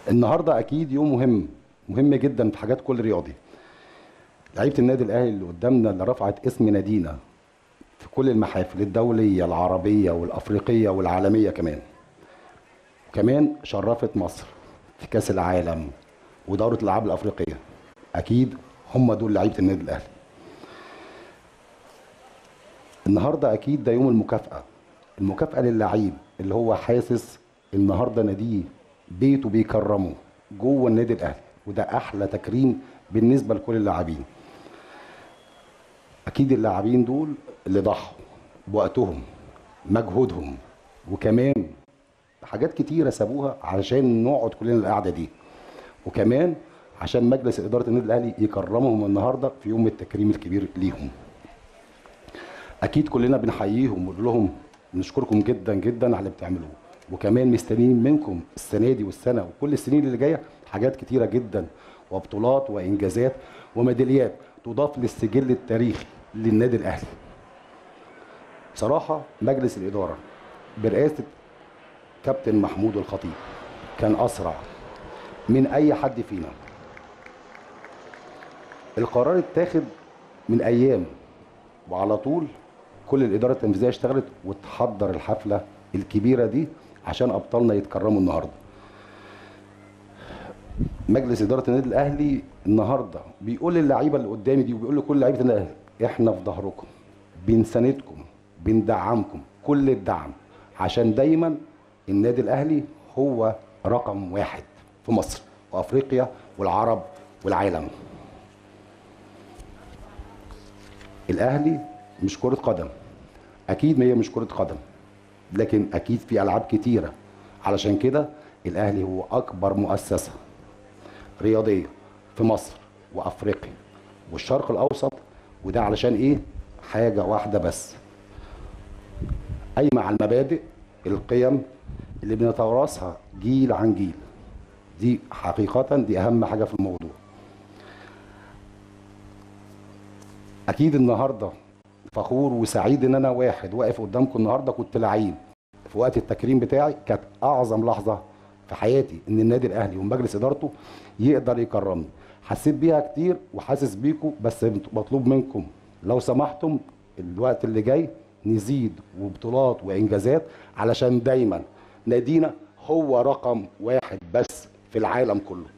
النهارده اكيد يوم مهم مهم جدا في حاجات كل رياضي لعيبه النادي الاهلي اللي قدامنا اللي رفعت اسم نادينا في كل المحافل الدوليه العربيه والافريقيه والعالميه كمان وكمان شرفت مصر في كاس العالم ودوره الالعاب الافريقيه اكيد هم دول لعيبه النادي الاهلي النهارده اكيد ده يوم المكافاه المكافاه للعيب اللي هو حاسس النهارده ناديه بيته بيكرمه جوه النادي الاهلي وده احلى تكريم بالنسبه لكل اللاعبين اكيد اللاعبين دول اللي ضحوا بوقتهم مجهودهم وكمان حاجات كتيره سابوها علشان نقعد كلنا القعده دي وكمان عشان مجلس اداره النادي الاهلي يكرمهم النهارده في يوم التكريم الكبير ليهم اكيد كلنا بنحييهم ونقول لهم نشكركم جدا جدا على اللي بتعملوه وكمان مستنيين منكم السنه دي والسنه وكل السنين اللي جايه حاجات كتيره جدا وبطولات وانجازات وميداليات تضاف للسجل التاريخي للنادي الاهلي بصراحه مجلس الاداره برئاسه كابتن محمود الخطيب كان اسرع من اي حد فينا القرار اتاخد من ايام وعلى طول كل الاداره التنفيذيه اشتغلت وتحضر الحفله الكبيره دي عشان ابطالنا يتكرموا النهارده مجلس اداره النادي الاهلي النهارده بيقول للعيبه اللي قدامي دي وبيقول لكل لعيبه النادي الاهلي احنا في ظهركم بنساندكم بندعمكم كل الدعم عشان دايما النادي الاهلي هو رقم واحد في مصر وافريقيا والعرب والعالم الاهلي مش كره قدم اكيد ما هي مش كره قدم لكن اكيد في العاب كتيره علشان كده الاهلي هو اكبر مؤسسه رياضيه في مصر وافريقيا والشرق الاوسط وده علشان ايه حاجه واحده بس قايمه على المبادئ القيم اللي بنتوارثها جيل عن جيل دي حقيقه دي اهم حاجه في الموضوع اكيد النهارده فخور وسعيد ان انا واحد واقف قدامكم النهارده كنت لعيب في وقت التكريم بتاعي كانت اعظم لحظه في حياتي ان النادي الاهلي ومجلس ادارته يقدر يكرمني حسيت بيها كتير وحاسس بيكم بس مطلوب منكم لو سمحتم الوقت اللي جاي نزيد وبطولات وانجازات علشان دايما نادينا هو رقم واحد بس في العالم كله